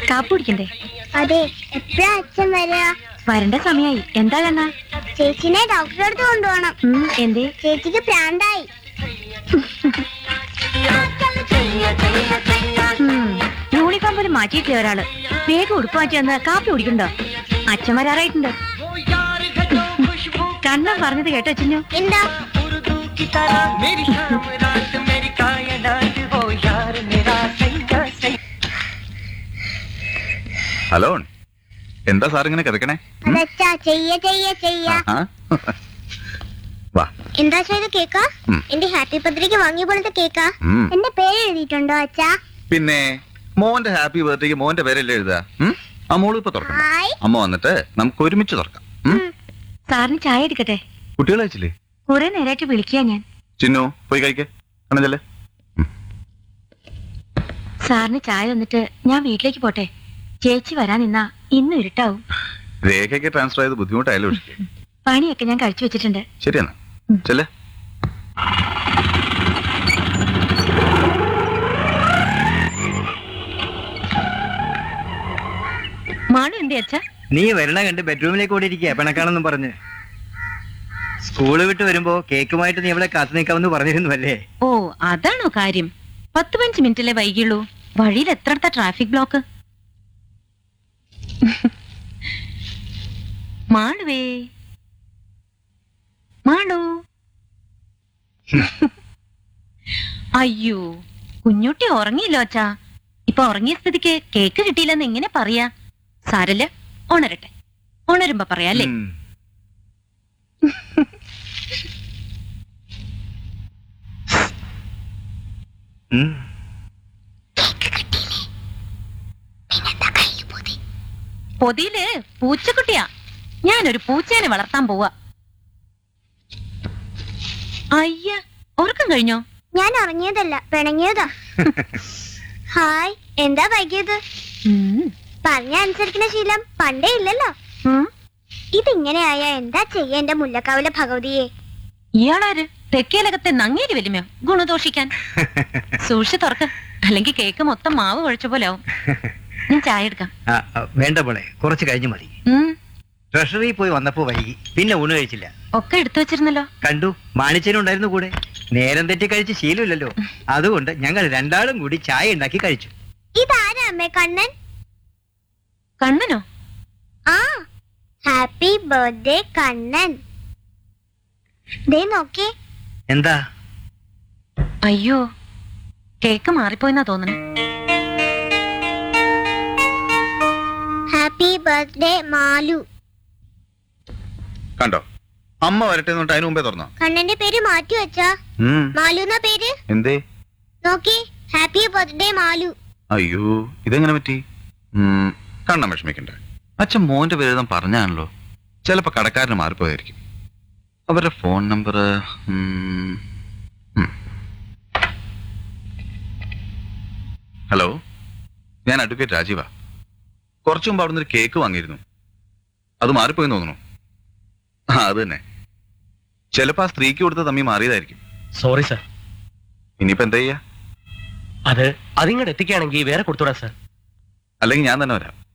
കാപ്പ് കുടിക്കണ്ടേ അതെ എപ്പോഴാ അച്ഛൻ വരിക വരണ്ട സമയായി എന്താ കണ്ണ ചേച്ചിനെ ഡോക്ടറെ അടുത്ത് കൊണ്ടുപോകണം എന്തേ ചേച്ചിക്ക് പ്രാന്തായി ഉം, യൂണിഫോം പോലും മാറ്റിയിട്ടില്ല ഒരാള് വേഗം ഉടുപ്പ് മാറ്റി വന്ന് കാപ്പി കുടിക്കണ്ടോ അച്ഛൻ വരാറായിട്ടുണ്ട് കണ്ണൻ പറഞ്ഞത് കേട്ടോ ചിന്നു എന്താ उर्दू की तरह मेरी शाम रात मेरी कायनात हो यार मेरा सैया सैया ഹലോ എന്താ സാർ ഇങ്ങനെ കിതക്കണേ ഉം? അതച്ഛാ ചെയ്യ ചെയ്യ ചെയ്യ ആഹാ. വാ എന്താ ചെയ്ത് കേക്കാ ഉം. എന്റെ ഹാപ്പി ബർത്ത്ഡേക്ക് വാങ്ങിയ പോലത്തെ കേക്കാ ഉം. എന്റെ പേര് എഴുതിയിട്ടുണ്ടോ അച്ഛാ പിന്നെ മോന്റെ ഹാപ്പി ബർത്ത്ഡേക്ക് മോന്റെ പേരല്ലേ എഴുതാ ഉം? ആ മോള് ഇപ്പൊ തുറക്കണം ഹായ് അമ്മ വന്നിട്ട് നമുക്ക് ഒരുമിച്ച് തുറക്കാം ഉം? സാറിന് ചായ എടുക്കട്ടെ കുട്ടികൾ അയച്ചില്ലേ കുറെ നേരമായിട്ട് വിളിക്കുക ഞാൻ ചിന്നു പോയി കഴിക്കേ കണഞ്ഞല്ലേ സാറിന് ചായ തന്നിട്ട് ഞാൻ വീട്ടിലേക്ക് പോട്ടെ ചേച്ചി വരാൻ നിന്നാ ഇന്ന് ഇരുട്ടാവും രേഖയ്ക്ക് ട്രാൻസ്ഫർ ചെയ്ത് ബുദ്ധിമുട്ടായാലും ഒഴികെ. പണിയൊക്കെ ഞാൻ കഴിച്ചു വെച്ചിട്ടുണ്ട് ശരിയെന്നാ ചെല്ലേ മാണു എന്തേ അച്ഛാ നീ വരണ കണ്ട് ബെഡ്റൂമിലേക്ക് ഓടി ഇരിക്കുക പിണക്കാണെന്നും പറഞ്ഞ് സ്കൂള് വിട്ട് വരുമ്പോ കേക്കുമായിട്ട് നീ ഇവിടെ കാത്തു നിൽക്കാമെന്ന് പറഞ്ഞിരുന്നു അല്ലേ ഓ അതാണോ കാര്യം പത്ത് പതിനഞ്ച് മിനിറ്റല്ലേ വൈകിയുള്ളൂ വഴിയിൽ എത്രടത്ത ട്രാഫിക് ബ്ലോക്ക് മാളുവേ മാളു അയ്യോ കുഞ്ഞുട്ടി ഉറങ്ങിയില്ലോ അച്ഛാ ഇപ്പൊ ഉറങ്ങിയ സ്ഥിതിക്ക് കേക്ക് കിട്ടിയില്ലെന്ന് എങ്ങനെ പറയാ സാരല്ല ഉണരട്ടെ ഉണരുമ്പോ പറയാല്ലേ ഉം. ഉം. പൊതിയില് പൂച്ചക്കുട്ടിയാ ഞാനൊരു പൂച്ചേനെ വളർത്താൻ പോവാ അയ്യ ഉറക്കം കഴിഞ്ഞോ ഞാൻ ഉറങ്ങിയതല്ല പിണങ്ങിയതാ ഹായ് എന്താ വൈകിയത് ഉം. പറഞ്ഞ അനുസരിക്കുന്ന ശീലം പണ്ടേ ഇല്ലല്ലോ ഉം. ഇതിങ്ങനെയായ എന്താ ചെയ്യ എന്റെ മുല്ലക്കാവിലെ ഭഗവതിയെ ഇയാളാര് തെക്കേലകത്തെ നങ്ങേരി വലിമയോ ഗുണദോഷിക്കാൻ സൂക്ഷിച്ച് തുറക്ക് അല്ലെങ്കിൽ കേക്ക് മൊത്തം മാവ് കുഴച്ച പോലെ ആവും ഞാൻ ചായ എടുക്കാം ആ, ആ, വേണ്ട പോളെ കുറച്ച് കഴിഞ്ഞു മതി ഉം. ട്രഷറി പോയി വന്നപ്പോ വൈകി പിന്നെ ഊണ് കഴിച്ചില്ല ഒക്കെ എടുത്തു വെച്ചിരുന്നല്ലോ കണ്ടു മാണിച്ചനും ഉണ്ടായിരുന്നു കൂടെ നേരം തെറ്റി കഴിച്ച് ശീലമില്ലല്ലോ അതുകൊണ്ട് ഞങ്ങൾ രണ്ടാളും കൂടി ചായ ഉണ്ടാക്കി കഴിച്ചു ഇതാരാ അമ്മേ കണ്ണൻ കണ്ണനോ ആ ഹാപ്പി ബർത്ത്ഡേ കണ്ണൻ ദേ നോക്കിയേ എന്താ അയ്യോ കേക്ക് മാറിപ്പോയെന്നാ തോന്നണേ ഹാപ്പി ബർത്ത്ഡേ മാലു കണ്ടോ അമ്മ വരട്ടെ എന്നിട്ട് അതിന് മുമ്പേ തുറന്നോ കണ്ണന്റെ പേര് മാറ്റി വെച്ചാ ഉം. മാലു എന്നാ പേര് എന്തേ നോക്കി ഹാപ്പി ബർത്ത്ഡേ മാലു അയ്യോ ഇതെങ്ങനെ പറ്റി ഉം, കണ്ണം വിഷമിക്കണ്ട അച്ഛൻ മോന്റെ പേര് എഴുതാൻ പറഞ്ഞാണല്ലോ ചിലപ്പോ കടക്കാരന് മാറിപ്പോയായിരിക്കും അവരുടെ ഫോൺ നമ്പർ ഹലോ ഞാൻ അഡ്വക്കേറ്റ് രാജീവ കുറച്ചു മുമ്പ് അവിടുന്ന് ഒരു കേക്ക് വാങ്ങിയിരുന്നു അത് മാറിപ്പോയി തോന്നുന്നു ആ അത് തന്നെ ചിലപ്പോ ആ സ്ത്രീക്ക് കൊടുത്ത തമ്മി മാറിയതായിരിക്കും സോറി സർ ഇനിയിപ്പോ എന്താ ചെയ്യാ അത് അതിങ്ങോട്ട് എത്തിക്കുകയാണെങ്കിൽ വേറെ കൊടുത്തോടാ സർ അല്ലെങ്കിൽ ഞാൻ തന്നെ വരാം